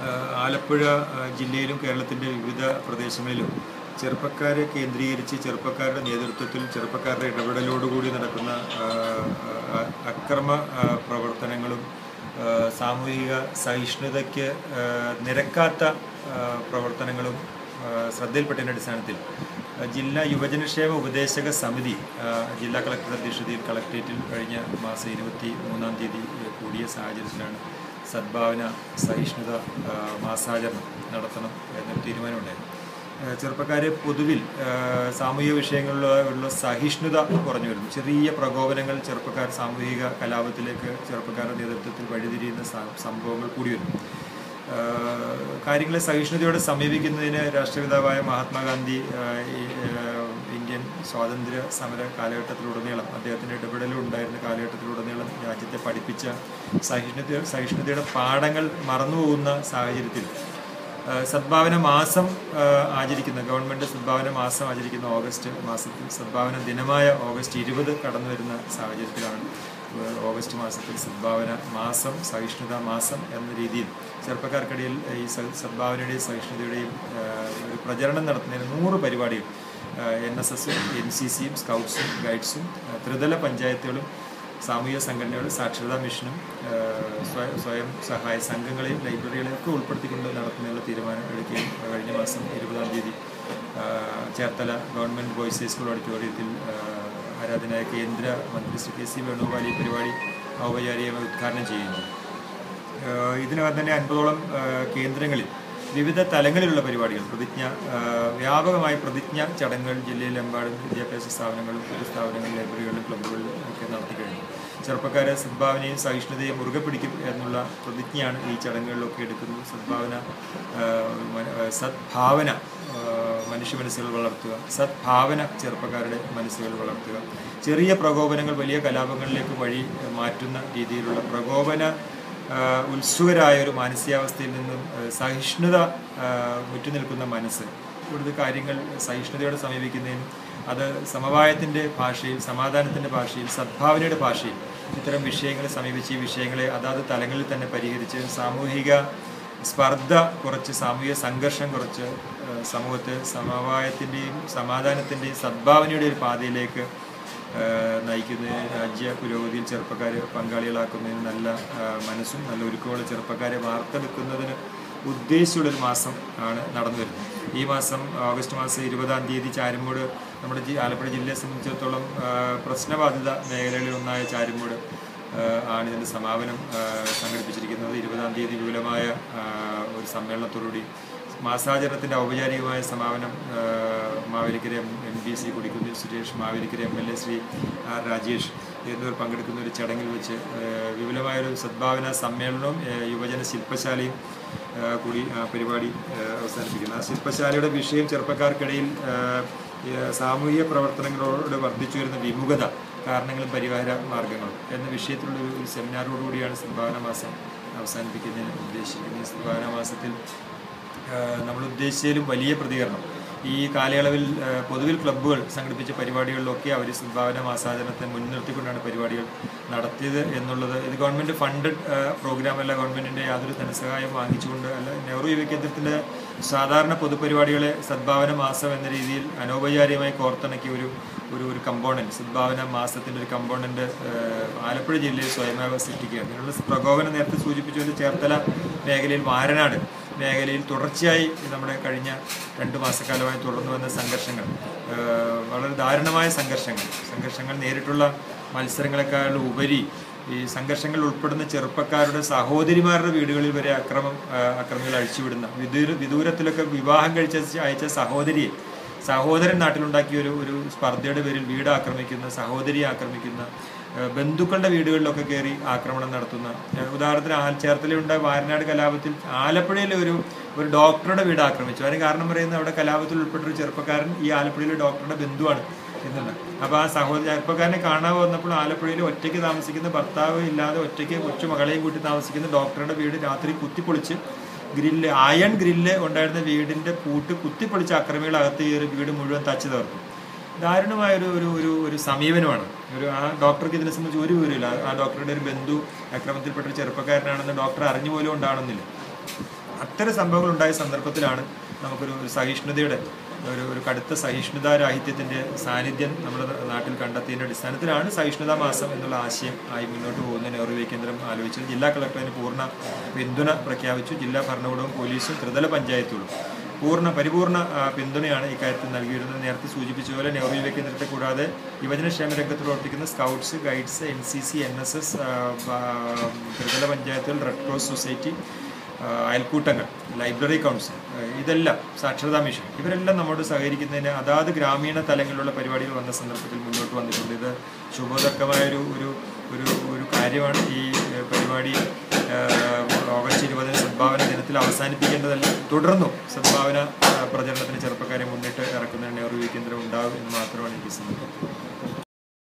ആഹ് ആലപ്പുഴ ആഹ് ജില്ലയിലും കേരളത്തിൻ്റെ വിവിധ പ്രദേശങ്ങളിലും ചെറുപ്പക്കാരെ കേന്ദ്രീകരിച്ച് ചെറുപ്പക്കാരുടെ നേതൃത്വത്തിൽ ചെറുപ്പക്കാരുടെ ഇടപെടലോടുകൂടി നടക്കുന്ന ആഹ് ആഹ് അക്രമ ആഹ് പ്രവർത്തനങ്ങളും ആഹ് സാമൂഹിക സഹിഷ്ണുതയ്ക്ക് ആഹ് നിരക്കാത്ത ആഹ് പ്രവർത്തനങ്ങളും ആഹ് ശ്രദ്ധയിൽപ്പെട്ടതിൻ്റെ അടിസ്ഥാനത്തിൽ ആഹ് ജില്ലാ യുവജനക്ഷേമ ഉപദേശക സമിതി ആഹ് ജില്ലാ കളക്ടർ അധ്യക്ഷതയിൽ കളക്ട്രേറ്റിൽ കഴിഞ്ഞ മാസം ഇരുപത്തി മൂന്നാം തീയതി കൂടിയ സാഹചര്യത്തിലാണ് സദ്ഭാവന സഹിഷ്ണുത ആഹ് മാസാചരണം നടത്തണം എന്നൊരു തീരുമാനമുണ്ടായിരുന്നു ആഹ് ചെറുപ്പക്കാരെ പൊതുവിൽ ആഹ് സാമൂഹിക വിഷയങ്ങളിലുള്ള സഹിഷ്ണുത കുറഞ്ഞു വരുന്നു ചെറിയ പ്രകോപനങ്ങൾ ചെറുപ്പക്കാർ സാമൂഹിക കലാപത്തിലേക്ക് ചെറുപ്പക്കാരുടെ നേതൃത്വത്തിൽ വഴിതിരിയുന്ന സ- സംഭവങ്ങൾ കൂടി വരുന്നു ആഹ് കാര്യങ്ങളെ സഹിഷ്ണുതയോടെ സമീപിക്കുന്നതിന് രാഷ്ട്രപിതാവായ മഹാത്മാഗാന്ധി ആഹ് ഈ, ആഹ് ഇന്ത്യൻ സ്വാതന്ത്ര്യ സമര കാലഘട്ടത്തിലുടനീളം അദ്ദേഹത്തിൻ്റെ ഇടപെടലുണ്ടായിരുന്ന കാലഘട്ടത്തിലുടനീളം രാജ്യത്തെ പഠിപ്പിച്ച സഹിഷ്ണുത സഹിഷ്ണുതയുടെ പാഠങ്ങൾ മറന്നുപോകുന്ന സാഹചര്യത്തിൽ ആഹ് സദ്ഭാവന മാസം ആഹ് ആചരിക്കുന്ന ഗവൺമെൻറ് സദ്ഭാവന മാസം ആചരിക്കുന്ന ഓഗസ്റ്റ് മാസത്തിൽ സദ്ഭാവന ദിനമായ ഓഗസ്റ്റ് ഇരുപത് കടന്നു വരുന്ന സാഹചര്യത്തിലാണ് ആഹ് ഓഗസ്റ്റ് മാസത്തിൽ സദ്ഭാവന മാസം സഹിഷ്ണുത മാസം എന്ന രീതിയിൽ ചെറുപ്പക്കാർക്കിടയിൽ ഈ സ- സദ്ഭാവനയുടെയും സഹിഷ്ണുതയുടെയും ആഹ് ഒരു പ്രചരണം നടത്തുന്നതിന് നൂറ് പരിപാടികൾ എൻ എസ് എസും എൻ സി സിയും സ്കൗട്ട്സും ഗൈഡ്സും ആഹ് ത്രിതല പഞ്ചായത്തുകളും സാമൂഹിക സംഘടനകളും സാക്ഷരതാ മിഷനും ആഹ് സ്വയം സ്വയം സഹായ സംഘങ്ങളെയും ലൈബ്രറികളെയും ഒക്കെ ഉൾപ്പെടുത്തിക്കൊണ്ട് നടത്തുന്നതിനുള്ള തീരുമാനം എടുക്കുകയും കഴിഞ്ഞ മാസം ഇരുപതാം തീയതി ആഹ് ചേർത്തല ഗവൺമെൻറ് ബോയ്സ് ഹൈസ്കൂൾ ഓഡിറ്റോറിയത്തിൽ ആഹ് ആരാധനായ കേന്ദ്ര മന്ത്രി ശ്രീ കെ സി വേണുഗോപാൽ ഈ പരിപാടി ഔപചാരികമായി ഉദ്ഘാടനം ചെയ്യുന്നു ആഹ് ഇതിനകം തന്നെ അൻപതോളം ആഹ് കേന്ദ്രങ്ങളിൽ വിവിധ തലങ്ങളിലുള്ള പരിപാടികൾ പ്രതിജ്ഞ ആഹ് വ്യാപകമായി പ്രതിജ്ഞ ചടങ്ങുകൾ ജില്ലയിലെമ്പാടും വിദ്യാഭ്യാസ സ്ഥാപനങ്ങളും പൊതു സ്ഥാപനങ്ങളും ലൈബ്രറികളിലും ക്ലബ്ബുകളിലും ഒക്കെ നടത്തി കഴിഞ്ഞു ചെറുപ്പക്കാരെ സദ്ഭാവനയും സഹിഷ്ണുതയും മുറുകെ പിടിക്കും എന്നുള്ള പ്രതിജ്ഞയാണ് ഈ ചടങ്ങുകളിലൊക്കെ എടുക്കുന്നത് സദ്ഭാവന ആഹ് മന- ആഹ് സദ്ഭാവന ആഹ് മനുഷ്യ മനസ്സുകൾ വളർത്തുക സദ്ഭാവന ചെറുപ്പക്കാരുടെ മനസ്സുകൾ വളർത്തുക ചെറിയ പ്രകോപനങ്ങൾ വലിയ കലാപങ്ങളിലേക്ക് വഴി മാറ്റുന്ന രീതിയിലുള്ള പ്രകോപന ആഹ് ഉത്സുകരായ ഒരു മാനസികാവസ്ഥയിൽ നിന്നും ആഹ് സഹിഷ്ണുത ആഹ് മുറ്റുനിൽക്കുന്ന മനസ്സ് കൂടുതൽ കാര്യങ്ങൾ സഹിഷ്ണുതയോടെ സമീപിക്കുന്നതിനും അത് സമവായത്തിൻ്റെ ഭാഷയിൽ സമാധാനത്തിൻ്റെ ഭാഷയിൽ സദ്ഭാവനയുടെ ഭാഷയിൽ ഇത്തരം വിഷയങ്ങളെ സമീപിച്ച് ഈ വിഷയങ്ങളെ അതാത് തലങ്ങളിൽ തന്നെ പരിഹരിച്ച് സാമൂഹിക സ്പർദ്ധ കുറച്ച് സാമൂഹിക സംഘർഷം കുറച്ച് ആഹ് സമൂഹത്തെ സമവായത്തിൻ്റെയും സമാധാനത്തിൻ്റെയും സദ്ഭാവനയുടെ ഒരു പാതയിലേക്ക് ആഹ് നയിക്കുന്നതിന് രാജ്യ പുരോഗതിയിൽ ചെറുപ്പക്കാരെ പങ്കാളികളാക്കുന്നതിന് നല്ല ആഹ് മനസ്സും നല്ല ഒരുക്കമുള്ള ചെറുപ്പക്കാരെ വാർത്തെടുക്കുന്നതിന് ഉദ്ദേശിച്ചുള്ളൊരു മാസം ആണ് നടന്നു വരുന്നത് ഈ മാസം ഓഗസ്റ്റ് മാസം ഇരുപതാം തീയതി ചാരുമൂട് നമ്മുടെ ജി ആലപ്പുഴ ജില്ലയെ സംബന്ധിച്ചിടത്തോളം ആഹ് പ്രശ്നബാധിത മേഖലകളിൽ ഒന്നായ ചാരുമൂട് ആഹ് ആണ് ഇതിൻ്റെ സമാപനം ആഹ് സംഘടിപ്പിച്ചിരിക്കുന്നത് ഇരുപതാം തീയതി വിപുലമായ ആഹ് ഒരു സമ്മേളനത്തോടുകൂടി മാസാചരണത്തിൻ്റെ ഔപചാരികമായ സമാപനം ആഹ് Mavelikara M M P C Kodikunnil Suresh Mavelikara M L A Shri R Rajesh എന്നിവർ പങ്കെടുക്കുന്ന ഒരു ചടങ്ങിൽ വെച്ച് ആഹ് വിപുലമായൊരു സദ്ഭാവന സമ്മേളനവും ആഹ് യുവജന ശില്പശാലയും ആഹ് കൂടി ആ പരിപാടി ആഹ് അവസാനിപ്പിക്കുന്നു ആ ശില്പശാലയുടെ വിഷയം ചെറുപ്പക്കാർക്കിടയിൽ ആഹ് ഈ സാമൂഹിക പ്രവർത്തനങ്ങളോട് വർദ്ധിച്ചു വരുന്ന വിമുഖത കാരണങ്ങളും പരിഹാര മാർഗങ്ങളും എന്ന വിഷയത്തിലുള്ള ഒരു ഒരു സെമിനാറോടുകൂടിയാണ് സദ്ഭാവന മാസം അവസാനിപ്പിക്കുന്നതിന് ഉദ്ദേശിക്കുന്നത് ഈ സദ്ഭാവന മാസത്തിൽ ആഹ് നമ്മൾ ഉദ്ദേശിച്ചതിലും വലിയ പ്രതികരണം ഈ കാലയളവിൽ ആഹ് പൊതുവിൽ ക്ലബ്ബുകൾ സംഘടിപ്പിച്ച പരിപാടികളിലൊക്കെ അവർ സംഭാവന മാസാചരണത്തെ മുൻനിർത്തിക്കൊണ്ടാണ് പരിപാടികൾ നടത്തിയത് എന്നുള്ളത് ഇത് ഗവൺമെൻറ് ഫണ്ടഡ് പ്രോഗ്രാം അല്ല ഗവൺമെൻറ്റിൻ്റെ യാതൊരു ധനസഹായം വാങ്ങിച്ചുകൊണ്ട് അല്ല നെഹ്റു യുവ കേന്ദ്രത്തിൻ്റെ സാധാരണ പൊതുപരിപാടികളെ സദ്ഭാവന മാസം എന്ന രീതിയിൽ അനൗപചാരികമായി കോർത്തിണക്കിയ ഒരു ഒരു ഒരു കമ്പോണൻറ്റ് സദ്ഭാവന മാസത്തിൻ്റെ ഒരു കമ്പോണൻറ്റ് ആലപ്പുഴ ജില്ലയിൽ സ്വയമേവ സൃഷ്ടിക്കുകയാണ് ഇതിനുള്ള പ്രകോപനം നേരത്തെ സൂചിപ്പിച്ചുകൊണ്ട് ചേർത്തല മേഖലയിൽ വാരനാട് മേഖലയിൽ തുടർച്ചയായി നമ്മുടെ കഴിഞ്ഞ രണ്ട് മാസക്കാലമായി തുടർന്നു വന്ന സംഘർഷങ്ങൾ ഏഹ് വളരെ ദാരുണമായ സംഘർഷങ്ങൾ സംഘർഷങ്ങൾ നേരിട്ടുള്ള മത്സരങ്ങളെക്കാൾ ഉപരി ഈ സംഘർഷങ്ങൾ ഉൾപ്പെടുന്ന ചെറുപ്പക്കാരുടെ സഹോദരിമാരുടെ വീടുകളിൽ വരെ അക്രമം ഏഹ് അക്രമികൾ അഴിച്ചുവിടുന്ന വിദൂര വിദൂരത്തിലൊക്കെ വിവാഹം കഴിച്ച അയച്ച സഹോദരിയെ സഹോദരൻ നാട്ടിലുണ്ടാക്കിയ ഒരു ഒരു സ്പർദ്ധയുടെ പേരിൽ വീട് ആക്രമിക്കുന്ന സഹോദരിയെ ആക്രമിക്കുന്ന ഏഹ് ബന്ധുക്കളുടെ വീടുകളിലൊക്കെ കയറി ആക്രമണം നടത്തുന്ന ഏഹ് ഉദാഹരണത്തിന് ആൽ ചേർത്തലയുണ്ടായ വാരനാട് കലാപത്തിൽ ആലപ്പുഴയിലെ ഒരു ഒരു ഡോക്ടറുടെ വീട് ആക്രമിച്ചു അതിന് കാരണം പറയുന്നത് അവിടെ കലാപത്തിൽ ഉൾപ്പെട്ട ഒരു ചെറുപ്പക്കാരൻ ഈ ആലപ്പുഴയിലെ ഡോക്ടറുടെ ബന്ധുവാണ് എന്നുള്ള അപ്പോൾ ആ സഹോദര ചെറുപ്പക്കാരനെ കാണാൻ വന്നപ്പോൾ ആലപ്പുഴയിൽ ഒറ്റയ്ക്ക് താമസിക്കുന്ന ഭർത്താവ് ഇല്ലാതെ ഒറ്റയ്ക്ക് കൊച്ചു മകളെയും കൂട്ടി താമസിക്കുന്ന ഡോക്ടറുടെ വീട് രാത്രി കുത്തിപ്പൊളിച്ച് ഗ്രില്ല് അയൺ ഗ്രില്ല് ഉണ്ടായിരുന്ന വീടിന്റെ പൂട്ട് കുത്തിപ്പൊളിച്ച് അക്രമികൾ അകത്ത് കയറി വീട് മുഴുവൻ തച്ചു തകർത്തു ദാരുണമായ ഒരു ഒരു ഒരു ഒരു സമീപനമാണ് ഒരു ആ ഡോക്ടർക്ക് ഇതിനെ സംബന്ധിച്ച് ഒരു വിവരമില്ല ആ ഡോക്ടറുടെ ഒരു ബന്ധു അക്രമത്തിൽപ്പെട്ട ഒരു ചെറുപ്പക്കാരനാണെന്ന് ഡോക്ടർ അറിഞ്ഞു പോലും ഉണ്ടാവണമെന്നില്ല അത്തരം സംഭവങ്ങൾ ഉണ്ടായ സന്ദർഭത്തിലാണ് നമുക്കൊരു ഒരു സഹിഷ്ണുതയുടെ ഒരു ഒരു കടുത്ത സഹിഷ്ണുതാ രാഹിത്യത്തിൻ്റെ സാന്നിധ്യം നമ്മുടെ നാട്ടിൽ കണ്ടെത്തിയതിൻ്റെ അടിസ്ഥാനത്തിലാണ് സഹിഷ്ണുതാ മാസം എന്നുള്ള ആശയം ആയി മുന്നോട്ട് പോകുന്ന നെഹ്റു കേന്ദ്രം ആലോചിച്ചത് ജില്ലാ കളക്ടർ അതിന് പൂർണ്ണ പിന്തുണ പ്രഖ്യാപിച്ചു ജില്ലാ ഭരണകൂടവും പോലീസും ത്രിതല പഞ്ചായത്തുകളും പൂർണ്ണ പരിപൂർണ ആ, പിന്തുണയാണ് ഇക്കാര്യത്തിൽ നൽകിയിരുന്നത് നേരത്തെ സൂചിപ്പിച്ച പോലെ നെഹ്റു യുവ കേന്ദ്രത്തെ കൂടാതെ യുവജനക്ഷേമ രംഗത്ത് പ്രവർത്തിക്കുന്ന scouts guides N C C N S S ത്രിതല പഞ്ചായത്തുകൾ റെഡ് ക്രോസ് സൊസൈറ്റി ആ, അയൽക്കൂട്ടങ്ങൾ ലൈബ്രറി കൗൺസിൽ ആ, ഇതെല്ലാം സാക്ഷരതാ മിഷൻ ഇവരെല്ലാം നമ്മോട് സഹകരിക്കുന്നതിന് അതാത് ഗ്രാമീണ തലങ്ങളിലുള്ള പരിപാടികൾ വന്ന സന്ദർഭത്തിൽ മുന്നോട്ട് വന്നിട്ടുണ്ട് ഇത് ശുഭോദർക്കമായ ഒരു ഒരു ഒരു ഒരു കാര്യമാണ് ഈ ഏ, പരിപാടി ആ, ഓഗസ്റ്റ് ഇരുപതിന് സദ്ഭാവന ദിനത്തിൽ അവസാനിപ്പിക്കേണ്ടതല്ല തുടർന്നും സദ്ഭാവന ആ, പ്രചരണത്തിന് ചെറുപ്പക്കാരെ മുന്നിട്ട് ഇറക്കുന്നതിന് നെഹ്റു യുവ കേന്ദ്രം ഉണ്ടാകും എന്ന് മാത്രമാണ് എനിക്ക് സന്ദർഭം